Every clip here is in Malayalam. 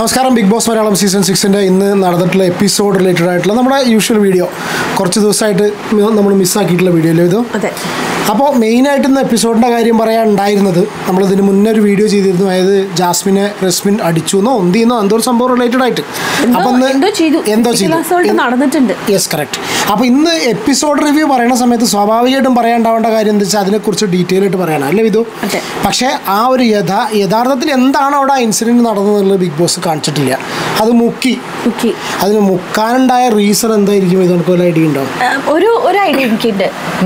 നമസ്കാരം ബിഗ് ബോസ് മലയാളം സീസൺ സിക്സിൻ്റെ ഇന്ന് നടന്നിട്ടുള്ള എപ്പിസോഡ് റിലേറ്റഡ് ആയിട്ടുള്ള നമ്മുടെ യൂഷ്വൽ വീഡിയോ കുറച്ച് ദിവസമായിട്ട് നമ്മൾ മിസ്സാക്കിയിട്ടുള്ള വീഡിയോ അല്ലേ ഇത് അതെ അപ്പോൾ മെയിനായിട്ട് ഇന്ന് എപ്പിസോഡിൻ്റെ കാര്യം പറയാനുണ്ടായിരുന്നത് നമ്മളിതിന് മുന്നേ ഒരു വീഡിയോ ചെയ്തിരുന്നു അതായത് ജാസ്മിനെ റസ്മിൻ അടിച്ചു എന്നോ ഒന്തിന്നോ എന്തോ ഒരു സംഭവം റിലേറ്റഡ് ആയിട്ട് എന്തോ- അപ്പോൾ ഇന്ന് എന്തോ ചെയ്തു എന്തോ Physical assault ചെയ്തു നടന്നിട്ടുണ്ട് യെസ് കറക്റ്റ് അപ്പോൾ ഇന്ന് എപ്പിസോഡ് റിവ്യൂ പറയുന്ന സമയത്ത് സ്വാഭാവികമായിട്ടും പറയാണ്ടാവേണ്ട കാര്യം എന്താ വെച്ചാൽ അതിനെക്കുറിച്ച് ഡീറ്റെയിൽ ആയിട്ട് പറയാനാണ് അല്ലേ വിധു അതെ. പക്ഷേ ആ ഒരു യഥാ യഥാർത്ഥത്തിൽ എന്താണ് അവിടെ ആ ഇൻസിഡൻറ്റ് നടന്നതെന്നുള്ളത് ബിഗ് ബോസ് കാണിച്ചിട്ടില്ല അത് മുക്കി ഓക്കെ അതിന് മുക്കാനുണ്ടായ റീസൺ എന്തായിരിക്കും ഇത് നമുക്ക് വല്ല ഐഡിയ ഉണ്ടോ ഒരു ഒരു ഐഡിയ എനിക്കുണ്ട്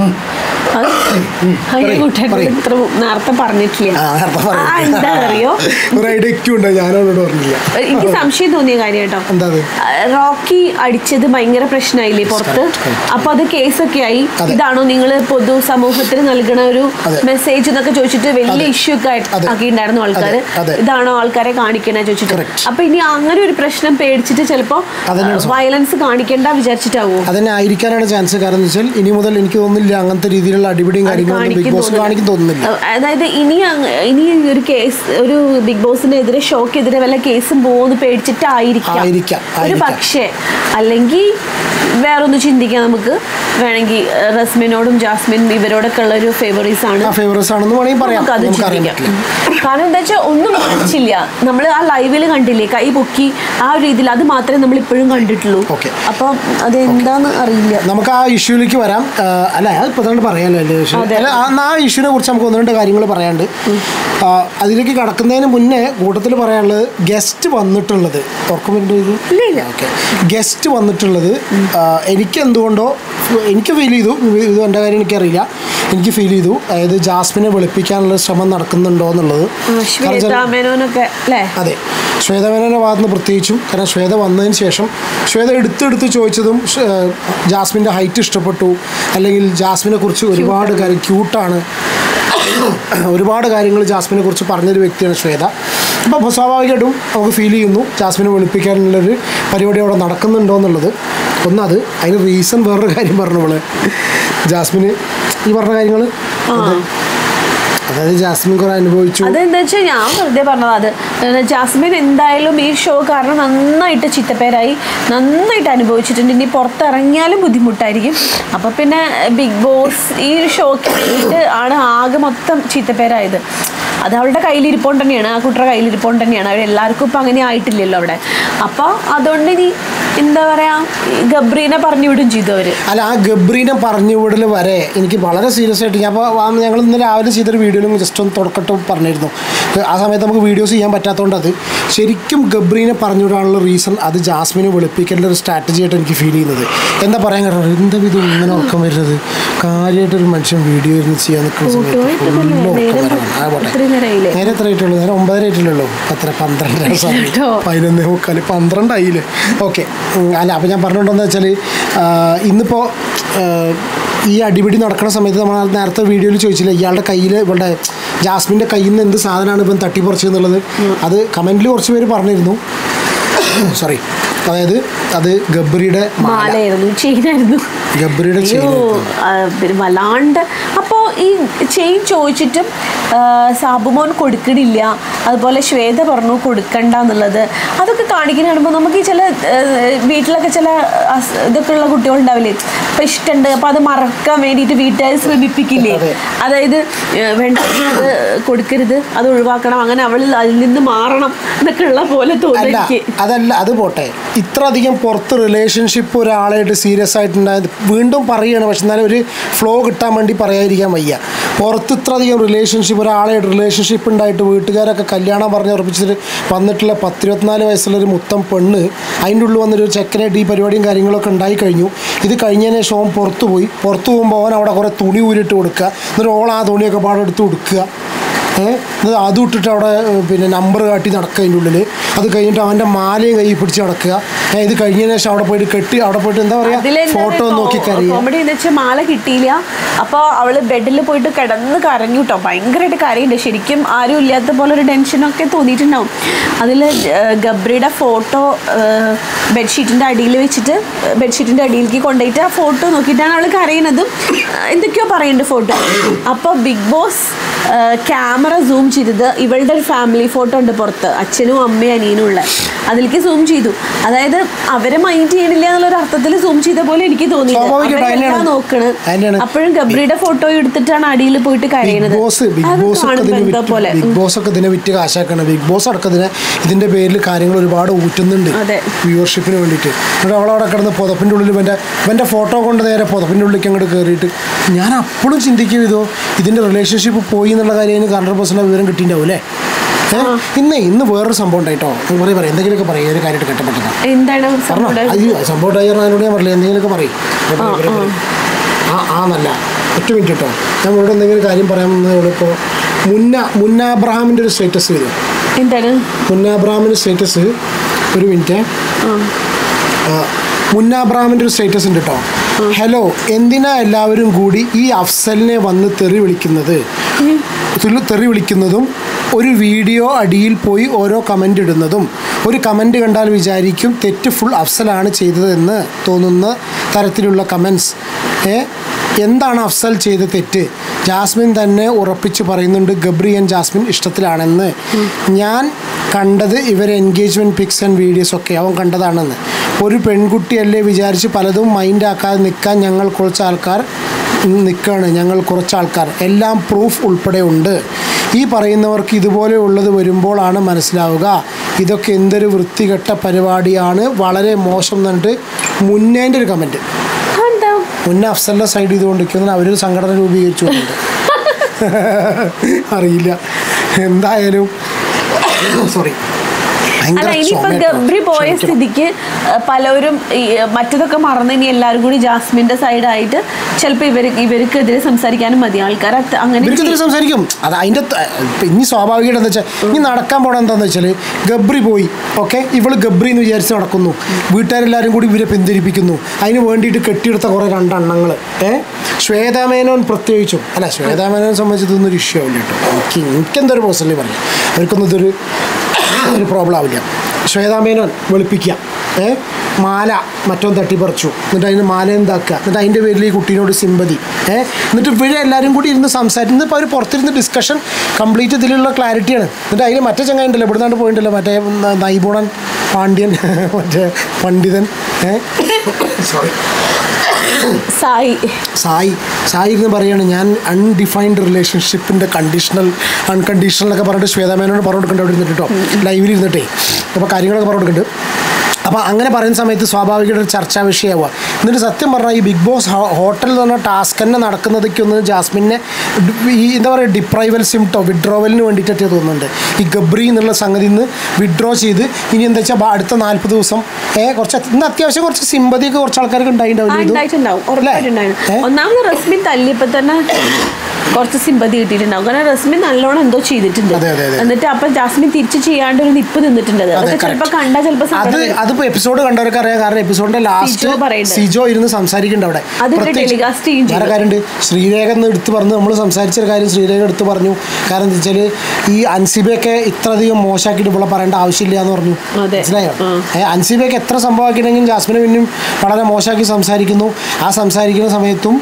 അത് അത് പറയ്, കൂട്ടുകാരോട് പറയ്. ഇത്ര നേരത്തെ പറഞ്ഞിട്ടില്ല ആ നേരത്തെ പറഞ്ഞു. ആ, എന്താണെന്നറിയോ ഒരു ഐഡിയ ഒക്കെ ഉണ്ട് ഞാനവരോട് പറഞ്ഞില്ല എനിക്ക് സംശയം തോന്നിയ കാര്യം കേട്ടോ എന്താ അത് ആ, റോക്കി അടിച്ചത് ഭയങ്കര പ്രശ്നമായില്ലേ പുറത്ത് correct, correct. അപ്പൊ അത് കേസൊക്കെ ആയി അതെ. ഇതാണോ നിങ്ങൾ പൊതു സമൂഹത്തിന് നൽകണ ഒരു അതെ. മെസ്സേജ് എന്നൊക്കെ ചോദിച്ചിട്ട് വലിയ അതെ. ഇഷ്യൂ ഒക്കെ ആയിട്ട് അതെ. ആക്കിയിട്ടുണ്ടായിരുന്നു ആൾക്കാർ അതെ, അതെ. ഇതാണോ ആൾക്കാരെ കാണിക്കണേ ചോദിച്ചിട്ട് Correct. അപ്പൊ ഇനി അങ്ങനെ ഒരു പ്രശ്നം പേടിച്ചിട്ട് ചിലപ്പോ അതന്നെയാണ് സംഭവം. വയലൻസ് കാണിക്കണ്ട വിചാരിച്ചിട്ടാവോ അതന്നെ ആയിരിക്കാനാണ് ചാൻസ് കാരണം എന്ന് വെച്ചാൽ ഇനി മുതൽ എനിക്ക് തോന്നുന്നില്ല അങ്ങനത്തെ രീതിയിലുള്ള അടിപിടിയും കാര്യങ്ങളൊന്നും ബിഗ് കാണിക്കും ബോസ് തോന്നുന്നില്ല. കാണിക്കും തോന്നുന്നില്ല അഹ് അതായത് ഇനി അങ്ങ് ഇനി ഒരു കേസ് ഒരു ബിഗ് ബോസിനെതിരെ ഷോക്കെതിരെ വല്ല കേസും പോകുമെന്ന് പേടിച്ചിട്ടായിരിക്കാം ആയിരിക്കാം, ഒരു ആയിരിക്കാം. പക്ഷേ അല്ലെങ്കിൽ വേറൊന്ന് ചിന്തിക്കാം നമുക്ക് വേണമെങ്കിൽ അഹ് റസ്മിനോടും ജാസ്മിൻ ഇവരോടൊക്കെ ഉള്ള ഒരു ഫേവറീസ് ആണ് ആ ഫേവറേഴ്സ് ആണെന്ന് വേണമെങ്കിൽ പറയാം നമുക്ക് അത് നമുക്ക് അറിയാൻ ചിന്തിക്കാം പറ്റില്ല കാരണം എന്താ വെച്ചാൽ ഒന്നും കാണിച്ചില്ല നമ്മൾ ആ ലൈവിൽ കണ്ടില്ലേ കൈ പൊക്കി ആ ഒരു രീതിയിൽ അത് മാത്രമേ നമ്മൾ ഇപ്പോഴും കണ്ടിട്ടുള്ളൂ Okay. അപ്പം അതെന്താന്ന് അറിയില്ല നമുക്ക് ആ ഇഷ്യൂലേക്ക് വരാം ആ, അല്ല അത് ഇപ്പൊ തന്നെ പറയാലോ അല്ലേ ഇഷ്യൂ അതെ. അല്ല ആ ആ ഇഷ്യൂനെ കുറിച്ച് നമുക്ക് ഒന്ന് രണ്ട് കാര്യങ്ങൾ പറയാണ്ട് ആ, അതിലേക്ക് കടക്കുന്നതിന് മുന്നേ കൂട്ടത്തിൽ പറയാനുള്ളത് ഗസ്റ്റ് വന്നിട്ടുള്ളത് ഓർക്കുന്നുണ്ട് ഇത് ഇല്ല, ഇല്ല. ഓക്കെ ഗസ്റ്റ് വന്നിട്ടുള്ളത് ആ, എനിക്ക് എന്തുകൊണ്ടോ എനിക്ക് ഫീൽ ചെയ്തു ഇത് എൻ്റെ കാര്യം എനിക്കറിയില്ല എനിക്ക് ഫീൽ ചെയ്തു അതായത് ജാസ്മിനെ വെളുപ്പിക്കാനുള്ള ശ്രമം നടക്കുന്നുണ്ടോ എന്നുള്ളത് ആ, കാരണം ശ്വേത വെച്ചാൽ- മേനോനൊക്കെ അല്ലേ അതെ ശ്വേതമേനോൻ്റെ ഭാഗത്ത് നിന്ന് പ്രത്യേകിച്ചും കാരണം ശ്വേത വന്നതിന് ശേഷം ശ്വേത എടുത്തെടുത്ത് ചോദിച്ചതും ഷ്- ഏഹ് ജാസ്മിൻ്റെ ഹൈറ്റ് ഇഷ്ടപ്പെട്ടു അല്ലെങ്കിൽ ജാസ്മിനെ കുറിച്ച് ഒരുപാട് കാര്യം ക്യൂട്ടാണ് ഒരുപാട് കാര്യങ്ങൾ ജാസ്മിനെ കുറിച്ച് പറഞ്ഞൊരു വ്യക്തിയാണ് ശ്വേത അപ്പോൾ സ്വാഭാവികമായിട്ടും നമുക്ക് ഫീൽ ചെയ്യുന്നു ജാസ്മിനെ വെളുപ്പിക്കാനുള്ളൊരു പരിപാടി അവിടെ നടക്കുന്നുണ്ടോ എന്നുള്ളത് ഒന്നത് അതിന് റീസൺ വേറൊരു കാര്യം പറഞ്ഞു നമ്മൾ ജാസ്മിന് ഈ പറഞ്ഞ കാര്യങ്ങൾ അതായത് ജാസ്മിൻ കുറേ അനുഭവിച്ചു അതെന്താ വെച്ചാൽ ഞാൻ വെറുതെ പറഞ്ഞത് അത് ഏഹ് ജാസ്മിൻ എന്തായാലും ഈ ഷോ കാരണം നന്നായിട്ട് ചിത്തപ്പേരായി നന്നായിട്ട് അനുഭവിച്ചിട്ടുണ്ട് ഇനി പുറത്തിറങ്ങിയാലും ബുദ്ധിമുട്ടായിരിക്കും അപ്പം പിന്നെ ബിഗ് ബോസ് ഈ ഒരു ഷോക്ക് വേണ്ടിയിട്ട് ആണ് ആകെ മൊത്തം ചീത്തപ്പേരായത് അത് അവളുടെ കയ്യിലിരിപ്പോണ്ട് തന്നെയാണ് ആ കുട്ടിയുടെ കയ്യിലിരിപ്പോണ്ട് തന്നെയാണ് അവരെല്ലാവർക്കും ഇപ്പം അങ്ങനെ ആയിട്ടില്ലല്ലോ അവിടെ അപ്പോൾ അതുകൊണ്ട് ഇനി എന്താ പറയുക ഗബ്രീനെ പറഞ്ഞു വിടും ചെയ്തു അവർ അല്ല ആ ഗബ്രീനെ പറഞ്ഞു വിടൽ വരെ എനിക്ക് വളരെ സീരിയസ് ആയിട്ട് ഞാൻ അപ്പോൾ ഞങ്ങൾ ഇന്ന് രാവിലെ ചെയ്തൊരു വീഡിയോയിലും ജസ്റ്റ് ഒന്ന് തുടക്കട്ട് പറഞ്ഞിരുന്നു ആ സമയത്ത് നമുക്ക് വീഡിയോസ് ചെയ്യാൻ പറ്റാത്തതുകൊണ്ട് അത് ശരിക്കും ഗബ്രീനെ പറഞ്ഞു വിടാനുള്ള റീസൺ അത് ജാസ്മിനെ വെളുപ്പിക്കേണ്ട ഒരു സ്ട്രാറ്റജി ആയിട്ട് എനിക്ക് ഫീൽ ചെയ്യുന്നത് എന്താ പറയാൻ കാരണം എന്താ ഇത് ഇങ്ങനെ ഉറക്കം വരുന്നത് കാര്യമായിട്ടൊരു മനുഷ്യൻ വീഡിയോ ഇരുന്ന് ചെയ്യാൻ നിൽക്കുന്ന സമയത്ത് ഫുള്ള് ഉറക്കം വരണം ആ പോട്ടെ ഇത്രയും നേരമായില്ലേ നേരെ എത്ര ആയിട്ടുള്ളൂ നേരെ ഒമ്പതര ആയിട്ടുള്ളൂ എത്ര പന്ത്രണ്ടര സമയം കേട്ടോ. പതിനൊന്നേ മുക്കാൽ പന്ത്രണ്ടായില്ലേ ഓക്കെ അല്ല അപ്പോൾ ഞാൻ പറഞ്ഞിട്ടുണ്ടെന്ന് വെച്ചാൽ ഇന്നിപ്പോൾ ഈ അടിപിടി നടക്കുന്ന സമയത്ത് നമ്മൾ ആ നേരത്തെ വീഡിയോയിൽ ചോദിച്ചില്ല ഇയാളുടെ കയ്യിൽ ഇവിടെ ജാസ്മിൻ്റെ കയ്യിൽ നിന്ന് എന്ത് സാധനമാണ് ഇപ്പം തട്ടിപ്പറിച്ചെന്നുള്ളത് അത് കമൻറ്റിൽ കുറച്ച് പേര് പറഞ്ഞിരുന്നു സോറി അതായത് അത് ഗബ്രിയുടെ മാല മാലയായിരുന്നു ചെയിനായിരുന്നു ഗബ്രിയുടെ അയ്യോ ചെയിൻ ആ, പിന്നെ വല്ലാണ്ട് അപ്പോൾ ഈ ചെയിൻ ചോദിച്ചിട്ടും ആ, സാബുമോൻ കൊടുക്കണില്ല അതുപോലെ ശ്വേത പറഞ്ഞു കൊടുക്കണ്ട എന്നുള്ളത് അതൊക്കെ കാണിക്കുന്ന കാണുമ്പോൾ നമുക്ക് ഈ ചില ആ, വീട്ടിലൊക്കെ ചില അസ്- ഇതൊക്കെ ഉള്ള കുട്ടികളുണ്ടാവില്ലേ അപ്പം ഇഷ്ടമുണ്ട് അപ്പോൾ അത് മറക്കാൻ വേണ്ടിയിട്ട് വീട്ടുകാർ ശ്രമിപ്പിക്കില്ലേ അതെ. അതായത് ആ, വേണ്ട അത് കൊടുക്കരുത് അത് ഒഴിവാക്കണം അങ്ങനെ അവൾ അതിൽ നിന്ന് മാറണം എന്നൊക്കെ ഉള്ള പോലെ അല്ല തോന്നുന്നു അതല്ല അത് പോട്ടെ ഇത്ര അധികം പുറത്ത് റിലേഷൻഷിപ്പ് ഒരാളായിട്ട് സീരിയസ് ആയിട്ടുണ്ടായത് വീണ്ടും പറയുകയാണ് പക്ഷെ എന്നാലും ഒരു ഫ്ലോ കിട്ടാൻ വേണ്ടി പറയാതിരിക്കാൻ വയ്യ പുറത്ത് ഇത്ര അധികം റിലേഷൻഷിപ്പ് ഒരാളായിട്ട് റിലേഷൻഷിപ്പ് ഉണ്ടായിട്ട് വീട്ടുകാരൊക്കെ കല്യാണം പറഞ്ഞ് ഉറപ്പിച്ചിട്ട് വന്നിട്ടുള്ള പത്തിരുപത്തിനാല് വയസ്സുള്ള ഒരു മുത്തം പെണ്ണ് അതിൻ്റെ ഉള്ളിൽ വന്നൊരു ചെക്കനായിട്ട് ഈ പരിപാടിയും കാര്യങ്ങളൊക്കെ ഉണ്ടായി കഴിഞ്ഞു ഇത് കഴിഞ്ഞതിന് ശേഷം അവൻ പുറത്തു പോയി പുറത്തു പോകുമ്പോൾ അവൻ അവിടെ കുറേ തുണി ഊരിട്ട് കൊടുക്കുക എന്നിട്ട് ഓൾ ആ തുണിയൊക്കെ പാടെ എടുത്ത് കൊടുക്കുക ഏഹ് എന്നിട്ട് അതും ഇട്ടിട്ട് അവിടെ ഏഹ്, പിന്നെ നമ്പർ കാട്ടി നടക്കുക അതിൻ്റെ ഉള്ളിൽ അത് കഴിഞ്ഞിട്ട് അവൻ്റെ മാലയും കൈ പിടിച്ച് നടക്കുക ഏഹ്, ഇത് കഴിഞ്ഞതിന് ശേഷം അവിടെ പോയിട്ട് കെട്ടി അവിടെ പോയിട്ട് എന്താ പറയുക ഫോട്ടോ നോക്കി കരയുക കോമഡി എന്ന് വെച്ചാൽ മാല കിട്ടിയില്ല അപ്പോൾ അവള് ബെഡിൽ പോയിട്ട് കിടന്ന് കരഞ്ഞു കേട്ടോ ഭയങ്കരമായിട്ട് കരയുണ്ട് ശരിക്കും ആരും ഇല്ലാത്ത പോലെ ഒരു ടെൻഷനൊക്കെ തോന്നിയിട്ടുണ്ടാവും അതിൽ ഗബ്രിയുടെ ഫോട്ടോ ബെഡ്ഷീറ്റിൻ്റെ അടിയിൽ വെച്ചിട്ട് ബെഡ്ഷീറ്റിൻ്റെ അടിയിലേക്ക് കൊണ്ടുപോയിട്ട് ആ ഫോട്ടോ നോക്കിയിട്ടാണ് അവൾ കരയുന്നതും ആ, എന്തൊക്കെയോ പറയുന്നുണ്ട് ഫോട്ടോ അപ്പോൾ ബിഗ് ബോസ് ക്യാമറ സൂം ചെയ്തത് ഇവളുടെ ഒരു ഫാമിലി ഫോട്ടോ ഉണ്ട് പുറത്ത് അച്ഛനും അമ്മയും അനിയനും ഉള്ള അതിലേക്ക് സൂം ചെയ്തു അതായത് അവരെ മൈൻഡ് ചെയ്യണില്ല എന്നുള്ളൊരു അർത്ഥത്തിൽ സൂം ചെയ്ത പോലെ എനിക്ക് തോന്നി സ്വാഭാവികമായിട്ടും അതിനെയാണ്. നോക്കണ് അതിനെയാണ്. അപ്പോഴും ഗബ്രിയുടെ ഫോട്ടോ എടുത്തിട്ടാണ് അടിയിൽ പോയിട്ട് ബിഗ് കരയണത് ബോസ് ബിഗ് അത് ബോസ് ഒക്കെ കാണുമ്പോ ഇതിനെ എന്തോ പോലെ വിറ്റ് ബിഗ് ബോസ് ഒക്കെ ഇതിനെ വിറ്റ് കാശാക്കണം ബിഗ് ബോസ് അടക്കം ഇതിനെ ഇതിന്റെ പേരിൽ കാര്യങ്ങൾ ഒരുപാട് ഊറ്റുന്നുണ്ട് അതെ. വ്യൂവർഷിപ്പിന് വേണ്ടിയിട്ട് എന്നിട്ട് അവളവിടെ കിടന്ന് പുതപ്പിൻ്റെ ഉള്ളിൽ ഇവൻ്റെ ഇവൻ്റെ ഫോട്ടോ കൊണ്ട് നേരെ പുതപ്പിൻ്റെ ഉള്ളിലേക്ക് അങ്ങോട്ട് കയറിയിട്ട് ഞാൻ അപ്പോഴും ചിന്തിക്കും ഇതോ ഇതിൻ്റെ റിലേഷൻഷിപ്പ് പോയി എന്നുള്ള കാര്യം അതിന് ഹൺഡ്രഡ് പെർസെൻറ്റ് വിവരം കിട്ടിയിട്ടുണ്ടാവും അല്ലേ ഏഹ് ഇന്നേ ഇന്ന് വേറൊരു സംഭവം ഉണ്ടായിട്ടോ പറയും പറയാം എന്തെങ്കിലുമൊക്കെ പറയും ഒരു കാര്യമായിട്ട് കെട്ടപ്പെട്ടതാ എന്താണ് പറഞ്ഞോ സംഭവം അയ്യോ സംഭവം ഉണ്ടായിരുന്നു അതിനോട് ഞാൻ പറഞ്ഞില്ല എന്തെങ്കിലുമൊക്കെ പറയും ആ ആ നല്ല ഒറ്റ മിനിറ്റ് കേട്ടോ ഞാൻ ഇവിടെ എന്തെങ്കിലും കാര്യം പറയാമെന്ന് ഇപ്പോൾ മുന്ന മുന്ന അബ്രഹാമിൻ്റെ ഒരു സ്റ്റേറ്റസ് വരും എന്താണ് മുന്ന അബ്രഹാമിൻ്റെ സ്റ്റേറ്റസ് ഒരു മിനിറ്റ് ആ. മുന്ന അബ്രഹാമിൻ്റെ ഒരു സ്റ്റേറ്റസ് ഉണ്ട് കേട്ടോ ഹലോ എന്തിനാ എല്ലാവരും കൂടി ഈ അഫ്സലിനെ വന്ന് തെറി വിളിക്കുന്നത് ഇതിൽ തെറി വിളിക്കുന്നതും ഒരു വീഡിയോ അടിയിൽ പോയി ഓരോ കമൻ്റ് ഇടുന്നതും ഒരു കമൻ്റ് കണ്ടാൽ വിചാരിക്കും തെറ്റ് ഫുൾ അഫ്സലാണ് ചെയ്തതെന്ന് തോന്നുന്ന തരത്തിലുള്ള കമൻസ് ഏ എന്താണ് അഫ്സൽ ചെയ്ത തെറ്റ് ജാസ്മിൻ തന്നെ ഉറപ്പിച്ച് പറയുന്നുണ്ട് ഗബ്രിയൻ ജാസ്മിൻ ഇഷ്ടത്തിലാണെന്ന് ഞാൻ കണ്ടത് ഇവരെ എൻഗേജ്മെൻറ്റ് പിക്സ് ആൻഡ് വീഡിയോസ് ഒക്കെ അവൻ കണ്ടതാണെന്ന് ഒരു പെൺകുട്ടിയല്ലേ വിചാരിച്ച് പലതും മൈൻഡ് ആക്കാതെ നിൽക്കാൻ ഞങ്ങൾ കുറച്ച് ആൾക്കാർ നിൽക്കുകയാണ് ഞങ്ങൾ കുറച്ച് ആൾക്കാർ എല്ലാം പ്രൂഫ് ഉൾപ്പെടെ ഉണ്ട് ഈ പറയുന്നവർക്ക് ഇതുപോലെ ഉള്ളത് വരുമ്പോഴാണ് മനസ്സിലാവുക ഇതൊക്കെ എന്തൊരു വൃത്തികെട്ട പരിപാടിയാണ് വളരെ മോശം എന്ന് പറഞ്ഞിട്ട് മുന്നേൻ്റെ ഒരു കമൻറ്റ് എന്താ മുന്നേ അഫ്സലിൻ്റെ സൈഡ് ചെയ്തുകൊണ്ടിരിക്കുന്നത് അവരൊരു സംഘടന രൂപീകരിച്ചു അറിയില്ല എന്തായാലും സോറി അല്ല ഇനിയിപ്പോ ഗബ്രി പോയ സ്ഥിതിക്ക് അഹ് പലരും ഈ മറ്റതൊക്കെ മറന്ന് ഇനി എല്ലാവരും കൂടി ജാസ്മിന്റെ സൈഡായിട്ട് ചിലപ്പോൾ ഇവർ ഇവർക്കെതിരെ സംസാരിക്കാനും മതി ആൾക്കാർ അത് അങ്ങനെ ഇവർക്കെതിരെ സംസാരിക്കും അത് അതിൻ്റെ ഇനി സ്വാഭാവികമായിട്ട് എന്താ വെച്ചാൽ ഇനി നടക്കാൻ പോണ എന്താണെന്ന് വെച്ചാൽ ഗബ്രി പോയി ഓക്കെ ഇവള് ഗബ്രി എന്ന് വിചാരിച്ച് നടക്കുന്നു വീട്ടുകാരെല്ലാവരും കൂടി ഇവരെ പിന്തിരിപ്പിക്കുന്നു അതിന് വേണ്ടിയിട്ട് കെട്ടിയെടുത്ത കുറേ രണ്ടെണ്ണങ്ങൾ ഏ ശ്വേതാമേനോൻ പ്രത്യേകിച്ചും അല്ല ശ്വേതാമേനോനെ സംബന്ധിച്ച് ഇതൊന്നും ഒരു ഇഷ്യൂ ആവില്ല കേട്ടോ എനിക്ക് എനിക്കെന്തൊരു പേഴ്സണലി പറയാം അവർക്കൊന്നും ഇതൊരു ഒരു പ്രോബ്ലം ആവില്ല ശ്വേതാമേനോൻ വെളുപ്പിക്കുക ഏ മാല മറ്റോ തട്ടിപ്പറിച്ചു എന്നിട്ട് അതിന് മാല എന്താക്കുക എന്നിട്ട് അതിൻ്റെ പേരിൽ ഈ കുട്ടീനോട് സിമ്പതി ഏ എന്നിട്ട് ഇവരെ എല്ലാവരും കൂടി ഇരുന്ന് സംസാരിച്ച് ഇന്നിപ്പോൾ അവർ പുറത്തിരുന്ന് ഡിസ്കഷൻ കംപ്ലീറ്റ് ഇതിലുള്ള ക്ലാരിറ്റിയാണ് എന്നിട്ട് അതിൽ മറ്റേ ചങ്ങായി ഉണ്ടല്ലോ ഇവിടുന്നാണ്ട് പോയിട്ടുണ്ടല്ലോ മറ്റേ ന- നൈപുണൻ പാണ്ഡ്യൻ മറ്റേ പണ്ഡിതൻ ഏ സോറി സായി സായി സായി എന്ന് പറയുകയാണ് ഞാൻ അൺഡിഫൈൻഡ് റിലേഷൻഷിപ്പിൻ്റെ കണ്ടീഷണൽ അൺകണ്ടീഷണൽ എന്നൊക്കെ പറഞ്ഞിട്ട് ശ്വേതാമേനോട് പറഞ്ഞു കൊടുക്കേണ്ട അവിടെ ഇരുന്നിട്ട് കേട്ടോ ലൈവിൽ ഇരുന്നിട്ടേ അപ്പോൾ കാര്യങ്ങളൊക്കെ പറഞ്ഞു കൊടുക്കുന്നുണ്ട് അപ്പോൾ അങ്ങനെ പറയുന്ന സമയത്ത് സ്വാഭാവികമായിട്ട് ഒരു ചർച്ചാ വിഷയമാവുക എന്നിട്ട് സത്യം പറഞ്ഞാൽ ഈ ബിഗ് ബോസ് ഹോട്ടൽ എന്ന് പറഞ്ഞ ടാസ്ക് തന്നെ നടക്കുന്നതൊക്കെ ഒന്ന് ജാസ്മിനെ ഡി- ഈ എന്താ പറയുക ഡിപ്രൈവൽ സിംറ്റോ വിഡ്രോവലിന് വേണ്ടിയിട്ടൊക്കെ തോന്നുന്നുണ്ട് ഈ ഗബ്രി എന്നുള്ള സംഗതി നിന്ന് വിഡ്രോ ചെയ്ത് ഇനി എന്താ വെച്ചാൽ അടുത്ത നാൽപ്പത് ദിവസം ഏ കുറച്ച് ഇന്ന് അത്യാവശ്യം കുറച്ച് സിമ്പതിയൊക്കെ കുറച്ച് ആൾക്കാർക്ക് ആ, ഉണ്ടായിട്ടുണ്ടാവില്ല ഇത് ഉണ്ടായിട്ടുണ്ടാവും അല്ലേ? ഉറപ്പായിട്ടുണ്ടായിരുന്നു ഏ? ഒന്നാമത് റസ്മിൻ തല്ലിയപ്പോ തന്നെ കുറച്ച് സിമ്പതി കിട്ടിയിട്ടുണ്ടാവും കാരണം റസ്മിൻ നല്ലോണം എന്തോ ചെയ്തിട്ടുണ്ട് അതെ, അതെ, അതെ. എന്നിട്ട് അപ്പൊ ജാസ്മിൻ തിരിച്ചു ചെയ്യാണ്ട് ഒരു നിപ്പ് നിന്നിട്ടുണ്ട് അത്. അതൊക്കെ ചിലപ്പോ correct. കണ്ടാൽ ചിലപ്പോ അത് സങ്കടം വരും. അതിപ്പോ എപ്പിസോഡ് കണ്ടവർക്ക് അറിയാം കാരണം എപ്പിസോഡിന്റെ ലാസ്റ്റ് സിജോ പറയുന്നുണ്ട്. സിജോ ഇരുന്ന് സംസാരിക്കുന്നുണ്ട് അവിടെ അതിട്ട് പ്രത്യേകിച്ച് telecast ചെയ്യും വേറെ ചെയ്തു. കാര്യമുണ്ട് ശ്രീരേഖ എന്ന് എടുത്ത് പറഞ്ഞു നമ്മൾ സംസാരിച്ച ഒരു കാര്യം ശ്രീരേഖ എടുത്ത് പറഞ്ഞു കാരണം എന്താ വെച്ചാൽ ഈ അൻസിബയൊക്കെ ഇത്രയധികം മോശമാക്കിയിട്ട് ഇവിടെ പറയേണ്ട ആവശ്യമില്ല എന്ന് പറഞ്ഞു അതെ. മനസ്സിലായോ ആ. ഏ, അൻസിബയൊക്കെ എത്ര സംഭവമാക്കിയിട്ടുണ്ടെങ്കിലും ജാസ്മിനെ പിന്നെയും വളരെ മോശമാക്കി സംസാരിക്കുന്നു ആ സംസാരിക്കുന്ന സമയത്തും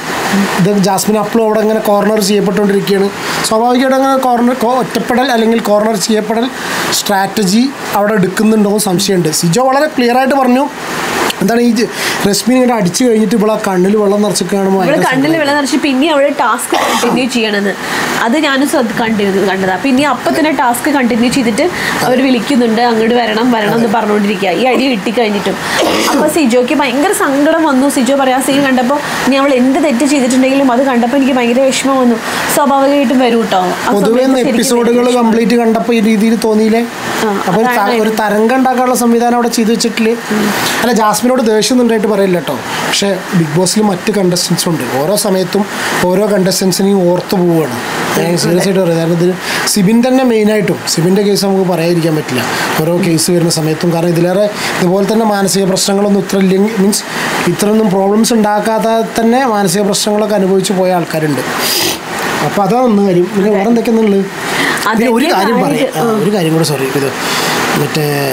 ഇത് ജാസ്മിൻ അപ്പോഴും അവിടെ ഇങ്ങനെ കോർണർ ചെയ്യപ്പെട്ടുകൊണ്ടിരിക്കുകയാണ് സ്വാഭാവികമായിട്ട് അങ്ങനെ കോർണർ ഒറ്റപ്പെടൽ അല്ലെങ്കിൽ കോർണർ ചെയ്യപ്പെടൽ സ്ട്രാറ്റജി അവിടെ എടുക്കുന്നുണ്ടോ എന്ന് സംശയമുണ്ട് സിജോ വളരെ ക്ലിയർ ആയിട്ട് പറഞ്ഞു എന്താണ് ഈ ജ- രശ്മി ഇങ്ങനെ അടിച്ചു കഴിഞ്ഞിട്ട് ഇവിടെ കണ്ണിൽ വെള്ളം നിറച്ച് കാണുമ്പോൾ ഇവിടെ ഭയങ്കര കണ്ണിൽ വെള്ളം നിറച്ച് പിന്നെ അവിടെ ടാസ്ക് കണ്ടിന്യൂ ചെയ്യണമെന്ന് അത് ഞാനും ശ്രദ്ധ കണ്ടിരുന്നു കണ്ടതാ പിന്നെ അപ്പൊ തന്നെ ടാസ്ക് കണ്ടിന്യൂ ചെയ്തിട്ട് അവർ വിളിക്കുന്നുണ്ട് അങ്ങോട്ട് വരണം വരണം എന്ന് പറഞ്ഞുകൊണ്ടിരിക്കുക ഈ അടി കിട്ടി കഴിഞ്ഞിട്ടും അപ്പൊ സിജോക്ക് ഭയങ്കര സങ്കടം വന്നു സിജോ പറയാ സീൻ കണ്ടപ്പോൾ ഇനി അവൾ എന്ത് തെറ്റ് ചെയ്തിട്ടുണ്ടെങ്കിലും അത് കണ്ടപ്പോൾ എനിക്ക് ഭയങ്കര വിഷമം വന്നു സ്വാഭാവികമായിട്ടും വരും കേട്ടോ ആ പൊതുവെ സമയത്ത് ശരിക്കും എപ്പിസോഡുകൾ വിഷമം. കംപ്ലീറ്റ് കണ്ടപ്പോൾ ഈ രീതിയിൽ തോന്നിയില്ലേ ആ, അപ്പോൾ ഒരു ത- അതാണ് ഒരു തരംഗം ഉണ്ടാക്കാനുള്ള സംവിധാനം അവിടെ ചെയ്തു വെച്ചിട്ടില്ലേ അല്ല ജാസ്മിനോട് ദേഷ്യം ഉണ്ടായിട്ട് പറയില്ല കേട്ടോ പക്ഷേ ബിഗ് ബോസിൽ മറ്റ് കണ്ടസ്റ്റൻസ് ഉണ്ട് ഓരോ സമയത്തും ഓരോ കണ്ടസ്റ്റൻസിനെയും ഓർത്തു പോവുകയാണ് ഞാൻ സീരിയസ് ആയിട്ട് പറയാം കാരണം ഇതിൽ സിബിൻ തന്നെ മെയിനായിട്ടും സിബിൻ്റെ കേസ് നമുക്ക് പറയാതിരിക്കാൻ പറ്റില്ല ഓരോ കേസ് വരുന്ന സമയത്തും കാരണം ഇതിലേറെ ഇതുപോലെ തന്നെ മാനസിക പ്രശ്നങ്ങളൊന്നും ഇത്ര ഇല്ലെങ്കിൽ മീൻസ് ഇത്രയൊന്നും പ്രോബ്ലംസ് ഉണ്ടാക്കാതെ തന്നെ മാനസിക പ്രശ്നങ്ങളൊക്കെ അനുഭവിച്ച് പോയ ആൾക്കാരുണ്ട് അപ്പോൾ അതാണ് ഒന്ന് കാര്യം പിന്നെ വേറെ എന്തൊക്കെയാണെന്നുള്ളത് പിന്നെ ഒരു അതൊക്കെ കാര്യം പറയാം കാര്യം, ആ, ഒരു കാര്യം കൂടെ സോറി ഇത് മറ്റേ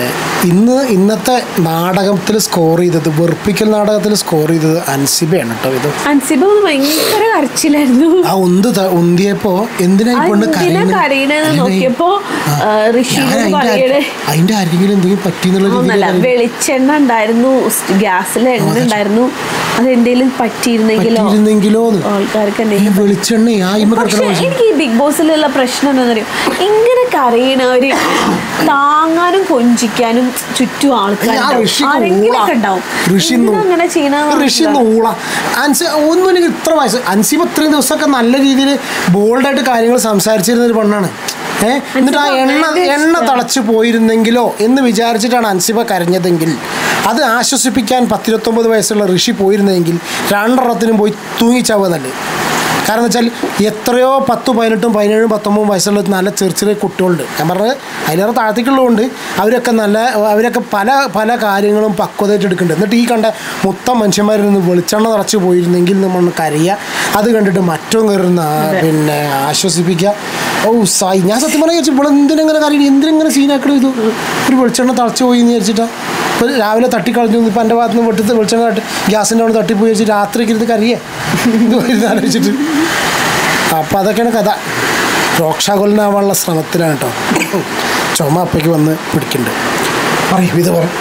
ഇന്ന് ഇന്നത്തെ നാടകത്തിൽ സ്കോർ ചെയ്തത് വെറുപ്പിക്കൽ നാടകത്തിൽ സ്കോർ ചെയ്തത് അൻസിബയാണ് കേട്ടോ ഇത് അൻസിബ ഭയങ്കര കരച്ചിലായിരുന്നു ആ ഉന്ത് ത- ഉന്തിയപ്പോ എന്തിനാ ഈ പെണ്ണ് എന്തിനാ കരയുന്നത്? കരയണെന്ന് അല്ലേ? നോക്കിയപ്പോ ആ. ആ, ഋഷിനോട് ഞാൻ അതിന്റെ പറയണേ ആര്- അതിന്റെ ആരെങ്കിലും എന്തെങ്കിലും പറ്റിന്നുള്ള ഒന്നല്ല രീതിയിൽ വെളിച്ചെണ്ണ ഉണ്ടായിരുന്നു ഗ്യാസിൽ എണ്ണ ഉണ്ടായിരുന്നു അത് എന്തെങ്കിലും പറ്റിയിരുന്നെങ്കിലോ പറ്റിയിരുന്നെങ്കിലോ എന്ന്. ആൾക്കാർക്ക് ഈ എന്തെങ്കിലും വെളിച്ചെണ്ണ ആ ഇമ്മ പക്ഷെ കിടക്കണ വെളിച്ചെണ്ണ. എനിക്ക് ഈ ബിഗ് ബോസിലുള്ള പ്രശ്നം എന്താണെന്ന് അറിയോ ഇങ്ങനെ കരയണവര് താങ്ങാനും കൊഞ്ചിക്കാനും ചുറ്റും ആ ആൾക്കാരുണ്ടാവും ഋഷി ആരെങ്കിലുമൊക്കെ ഉണ്ടാവും ഋഷി എന്തിനാ അങ്ങനെ ഋഷി ചെയ്യണ നൂള അൻസി ഒന്നും ഇത്ര വയസ്സ് അൻസിബ് ഇത്രയും ദിവസമൊക്കെ നല്ല രീതിയിൽ ബോൾഡായിട്ട് കാര്യങ്ങൾ സംസാരിച്ചിരുന്ന ഒരു പെണ്ണാണ് ഏഹ് എന്നിട്ട് ആ എണ്ണ ഭയങ്കര എണ്ണ ഇഷ്ടാ. തളച്ചു പോയിരുന്നെങ്കിലോ എന്ന് വിചാരിച്ചിട്ടാണ് അൻസിബ കരഞ്ഞതെങ്കിൽ അത് ആശ്വസിപ്പിക്കാൻ പത്തിരുപത്തൊമ്പത് വയസ്സുള്ള ഋഷി പോയിരുന്നെങ്കിൽ രണ്ടെണ്ണത്തിനും പോയി തൂങ്ങിച്ചാവുക നല്ലത് കാരണം വെച്ചാൽ എത്രയോ പത്ത് പതിനെട്ടും പതിനേഴും പത്തൊമ്പതും വയസ്സുള്ള നല്ല ചെറിയ ചെറിയ കുട്ടികളുണ്ട് ഞാൻ പറഞ്ഞത് അതിലേറെ താഴത്തേക്കുള്ളതുകൊണ്ട് അവരൊക്കെ നല്ല അവരൊക്കെ പല പല കാര്യങ്ങളും പക്വതയായിട്ട് എടുക്കുന്നുണ്ട് എന്നിട്ട് ഈ കണ്ട മൊത്തം മനുഷ്യന്മാരിൽ നിന്ന് വെളിച്ചെണ്ണ നിറച്ച് പോയിരുന്നെങ്കിൽ നമ്മൾ കരയുക അത് കണ്ടിട്ട് മറ്റവും കയറുന്ന പിന്നെ ആശ്വസിപ്പിക്കുക ഓ സായി ഞാൻ സത്യം പറഞ്ഞാൽ വിചാരിച്ചു ഇവിടെ എന്തിനെങ്ങനെ കാര്യം എന്തിനെങ്ങനെ സീനാക്കണം ഇത് ഒരു വെളിച്ചെണ്ണ തളച്ചു പോയി എന്ന് വിചാരിച്ചിട്ടാ ഇപ്പോൾ രാവിലെ തട്ടിക്കളഞ്ഞു ഇപ്പം എൻ്റെ ഭാഗത്ത് നിന്ന് വെട്ടിത്ത് വെളിച്ചെണ്ണ തട്ടി ഗ്യാസിൻ്റെ അവിടെ തട്ടിപ്പോയി വെച്ച് രാത്രിക്ക് ഇരുന്ന് കറിയേ ഇത് വരുന്ന ആലോചിച്ചിട്ട് അപ്പം അതൊക്കെയാണ് കഥ രോക്ഷാകുലനാവാനുള്ള ശ്രമത്തിലാണ് കേട്ടോ ചുമ അപ്പയ്ക്ക് വന്ന് പിടിക്കുന്നുണ്ട് പറയും ഇത് പറ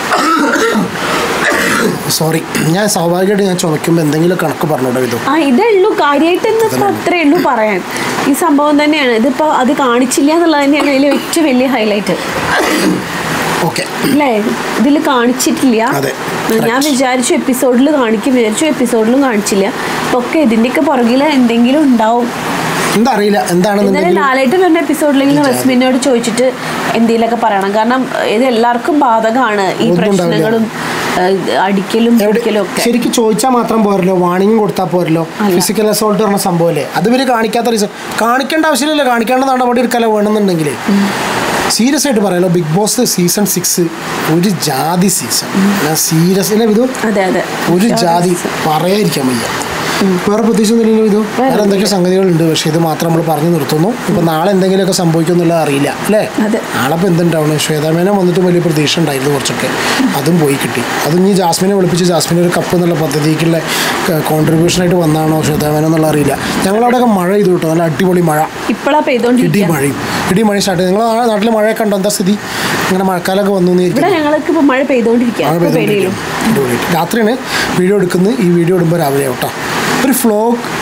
സോറി ഞാൻ സ്വാഭാവികമായിട്ട് ഞാൻ ചുമയ്ക്കുമ്പോൾ എന്തെങ്കിലും കണക്ക് പറഞ്ഞോട്ടെ ഇത് ആ ഇതേ ഉള്ളൂ കാര്യമായിട്ട് ഇന്നിപ്പോ അത്രേ ഉള്ളൂ പറയാൻ ഈ സംഭവം തന്നെയാണ് ഇതിപ്പോ അത് കാണിച്ചില്ല എന്നുള്ളത് തന്നെയാണ് ഇതിലെ ഏറ്റവും വലിയ ഹൈലൈറ്റ് ഓക്കെ അല്ലേ ഇതിൽ കാണിച്ചിട്ടില്ല അതെ, ഞാൻ correct. വിചാരിച്ചു എപ്പിസോഡിൽ കാണിക്കും വിചാരിച്ചു എപ്പിസോഡിലും കാണിച്ചില്ല അപ്പൊ ഒക്കെ ഇതിന്റെയൊക്കെ പുറകിൽ എന്തെങ്കിലും ഉണ്ടാവും എന്താ അറിയില്ല ഇന്നലെ എന്താണെന്നുണ്ടെങ്കിൽ ലാലേട്ട് പറഞ്ഞ എപ്പിസോഡിലെങ്കിലും റസ്മിനോട് ചോദിച്ചിട്ട് എന്തെങ്കിലുമൊക്കെ പറയണം കാരണം ഇത് എല്ലാവർക്കും ബാധകമാണ് ഈ ഒന്നും ഉണ്ടാവില്ല. പ്രശ്നങ്ങളും ഏഹ്, അടിക്കലും എവിടെ പിടിക്കലും ഒക്കെ ശരിക്കും ചോദിച്ചാൽ മാത്രം പോരല്ലോ വാണിംഗ് കൊടുത്താൽ പോരല്ലോ അല്ല. ഫിസിക്കൽ അസോൾട്ട് പറഞ്ഞ സംഭവമല്ലേ അത് ഇവര് കാണിക്കാത്ത റീസൺ കാണിക്കേണ്ട ആവശ്യമില്ലല്ലോ കാണിക്കേണ്ട നടപടി എടുക്കാലോ വേണമെന്നുണ്ടെങ്കിൽ സീരിയസ് ആയിട്ട് പറയാലോ ബിഗ് ബോസ് സീസൺ സിക്സ് ഒരു ജാതി സീസൺ ഞാൻ സീരിയസ് അല്ലേ ഇത് അതെ അതെ ഒരു ജാതി പറയാതിരിക്കാൻ വയ്യ വേറെ പ്രത്യേകിച്ചൊന്നുമില്ലല്ലോ ഇത് വേറെ എന്തൊക്കെ സംഗതികളുണ്ട് പക്ഷേ ഇത് മാത്രം നമ്മൾ പറഞ്ഞു നിർത്തുന്നു ഇപ്പം നാളെ എന്തെങ്കിലുമൊക്കെ സംഭവിക്കും എന്നുള്ളത് അറിയില്ല അല്ലേ അതെ. നാളെ ഇപ്പം എന്തുണ്ടാവണം ശ്വേതാമേനം വന്നിട്ട് വലിയ പ്രതീക്ഷ ഉണ്ടായിരുന്നു കുറച്ചൊക്കെ അതും പോയി കിട്ടി അതും ഇനി ജാസ്മിനെ വിളിപ്പിച്ച് ജാസ്മിന് ഒരു കപ്പ് എന്നുള്ള പദ്ധതിക്കുള്ള കോൺട്രിബ്യൂഷനായിട്ട് വന്നാണോ ശ്വേതാമേനം എന്നുള്ള അറിയില്ല ഞങ്ങളവിടെയൊക്കെ മഴ ചെയ്തു കിട്ടും നല്ല അടിപൊളി മഴ ഇപ്പോഴാ ഇടി പെയ്തോണ്ടിരിക്കുക മഴയും ഇടി മഴ സ്റ്റാർട്ട് ചെയ്തു നിങ്ങളെ നാട്ടിൽ മഴയൊക്കെ ഉണ്ടോ എന്താ സ്ഥിതി ഇങ്ങനെ മഴക്കാലമൊക്കെ വന്നു എന്ന് ഇവിടെ ഇരിക്കുന്നു. ഞങ്ങൾക്ക് ഇപ്പൊ മഴ പെയ്തോണ്ടിരിക്കുക മഴ ഇപ്പൊ പേടിയിലും പെയ്തുകൊണ്ടിരിക്കുകയാണ്. അടിപൊളിയായിട്ട്. രാത്രിയാണ് വീഡിയോ എടുക്കുന്നത് ഈ വീഡിയോ ഇടുമ്പോൾ രാവിലെ കേട്ടോ ഒരു ഫ്ലോ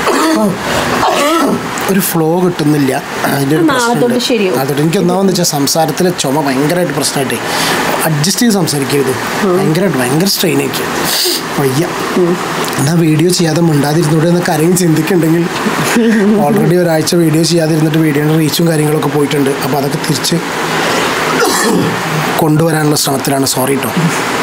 ഒരു ഫ്ലോ കിട്ടുന്നില്ല അതിൻ്റെ ഒരു നാളെ പ്രശ്നമുണ്ട്. തൊട്ട് ശരിയാവും. നാളെ തൊട്ട് എനിക്ക് ഒന്നാമെന്ന് വെച്ചാൽ സംസാരത്തിലെ ചുമ ഭയങ്കരമായിട്ട് പ്രശ്നമായിട്ട് അഡ്ജസ്റ്റ് ചെയ്ത് സംസാരിക്കരുത് ഭയങ്കരമായിട്ട് ഭയങ്കര സ്ട്രെയിൻ ആക്കി വയ്യ എന്നാ വീഡിയോ ചെയ്യാതെ മിണ്ടാതിരുന്നൂടെ എന്നൊക്കെ ആരെങ്കിലും ചിന്തിക്കുന്നുണ്ടെങ്കിൽ ഓൾറെഡി ഒരാഴ്ച വീഡിയോ ചെയ്യാതിരുന്നിട്ട് വീഡിയോയുടെ റീച്ചും കാര്യങ്ങളൊക്കെ പോയിട്ടുണ്ട് അപ്പോൾ അതൊക്കെ തിരിച്ച് കൊണ്ടുവരാനുള്ള ശ്രമത്തിലാണ് സോറി കേട്ടോ